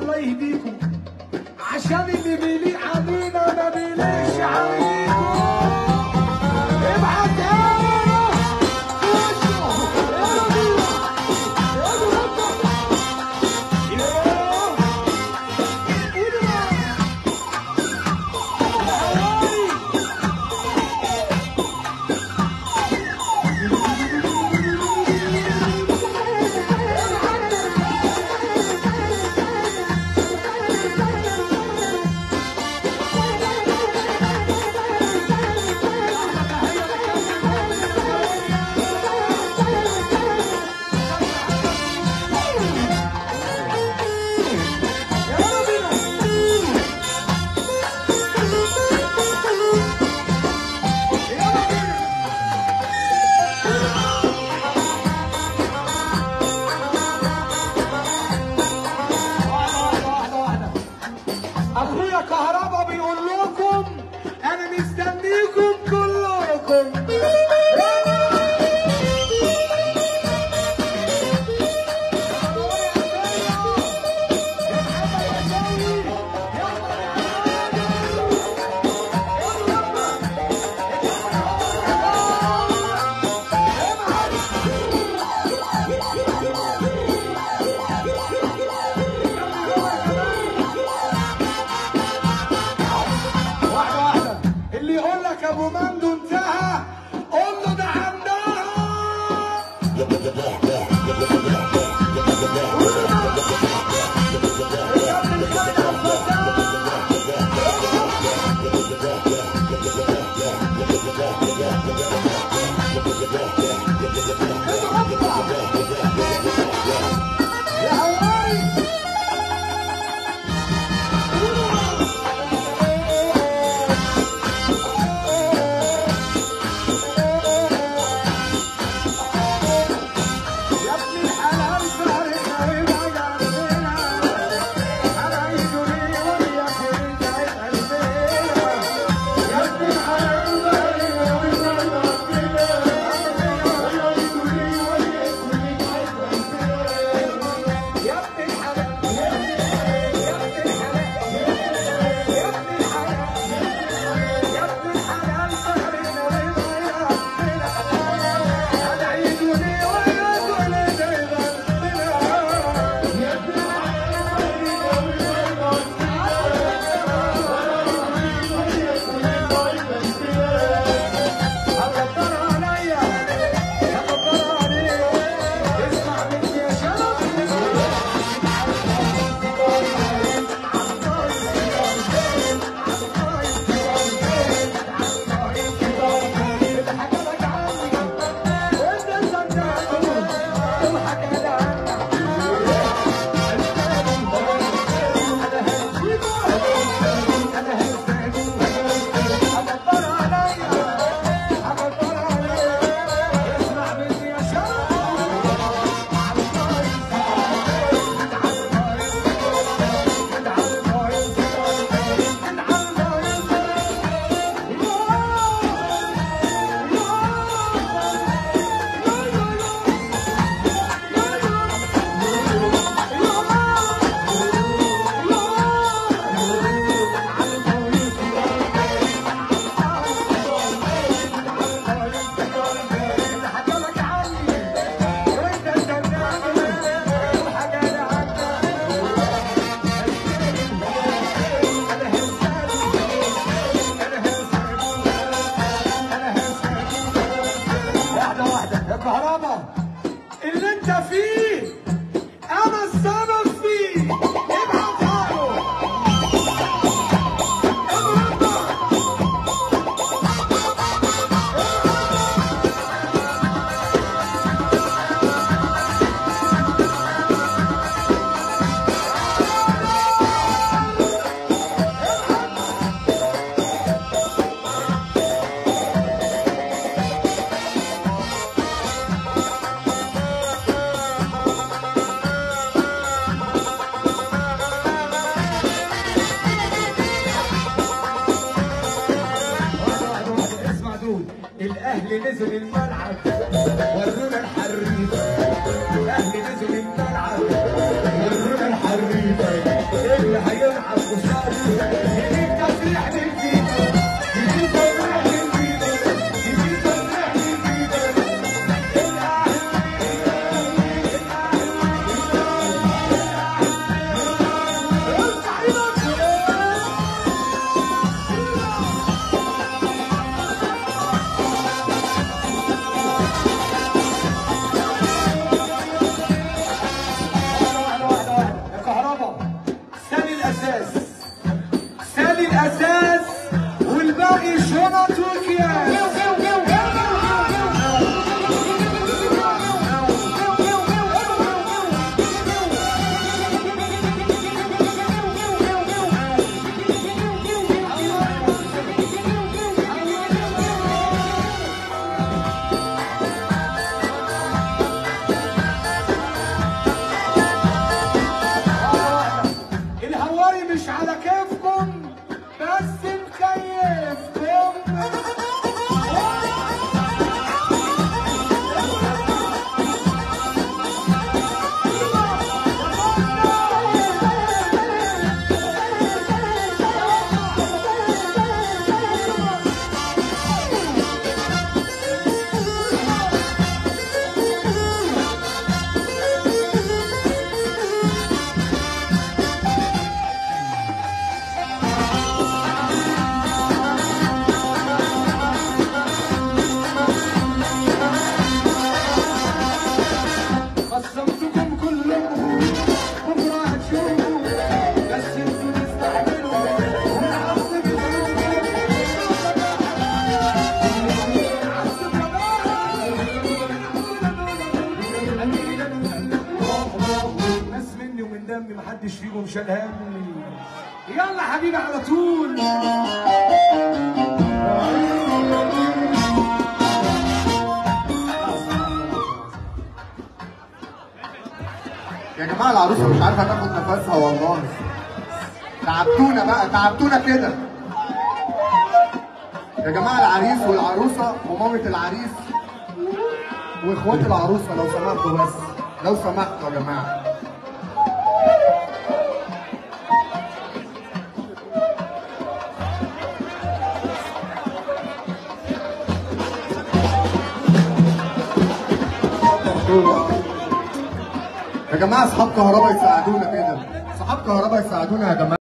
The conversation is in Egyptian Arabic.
الله يهديكم عشان اللي بيليق علينا ما بيليقش عليكم ابعت يلا يلا بينا يلا بينا يلا قولوا بقى. حوالي. يلا بينا يلا بينا واحدة واحدة واحدة أخويا كهربا بيقول لكم أنا مستنيكم كلكم واحدة واحدة اللي يقول لك أبو مندو انتهى قول له ده عندها يا هواي يا ابن الحلال فارق غريب قلبنا انا يجري ويا كنت قلبنا يا ابن الحلال فارق غريب قلبنا انا يجري ويا كنت قلبنا يا ابن الحلال يا ابن الحلال يا ابن الحلال يا ابن الحلال فارق غريب قلبنا انا يجري ويا كنت قلبنا يا ابن هتقدر عليا هتقدر عليا اسمع مني يا شباب اسمع مني يا واحدة واحدة يا كهربا اللي انت فيه انا السبب فيه ابعت عنه اضرب اسمع دول الاهلي نزل الملعب ورونا الحريف الاهلي نزل الملعب ورونا الحريف دمي محدش فيكم شال همي يلا حبيبي على طول يا جماعه العروسه مش عارفه تاخد نفسها والله تعبتونا بقى تعبتونا كده يا جماعه العريس والعروسه ومامة العريس واخوات العروسه لو سمحتوا بس لو سمحتوا يا جماعه يا جماعه اصحاب كهرباء يساعدونا كده اصحاب كهرباء يساعدونا يا جماعه